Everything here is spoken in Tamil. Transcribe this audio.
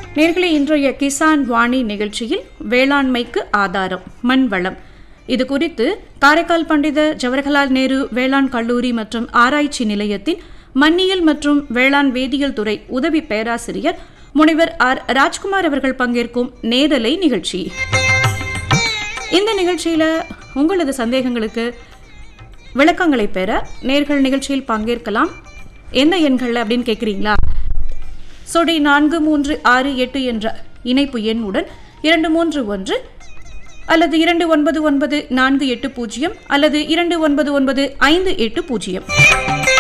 நேர்களே இன்றைய கிசான் வாணி நிகழ்ச்சியில் வேளாண்மைக்கு ஆதாரம் மண் வளம் இது குறித்து காரைக்கால் பண்டித ஜவஹர்லால் நேரு வேளாண் கல்லூரி மற்றும் ஆராய்ச்சி நிலையத்தின் மண்ணியல் மற்றும் வேளாண் வேதியியல் துறை உதவி பேராசிரியர் முனைவர் ஆர் ராஜ்குமார் அவர்கள் பங்கேற்கும் நேரலை நிகழ்ச்சி இந்த நிகழ்ச்சியில உங்களது சந்தேகங்களுக்கு விளக்கங்களை பெற நேர்கள் நிகழ்ச்சியில் பங்கேற்கலாம் எந்த எண்கள் அப்படின்னு கேட்குறீங்களா சொடி நான்கு மூன்று ஆறு எட்டு என்ற இணைப்பு எண்ணுடன் இரண்டு மூன்று ஒன்று அல்லது இரண்டு ஒன்பது ஒன்பது நான்கு எட்டு பூஜ்ஜியம் அல்லது இரண்டு ஒன்பது ஒன்பது ஐந்து எட்டு பூஜ்ஜியம்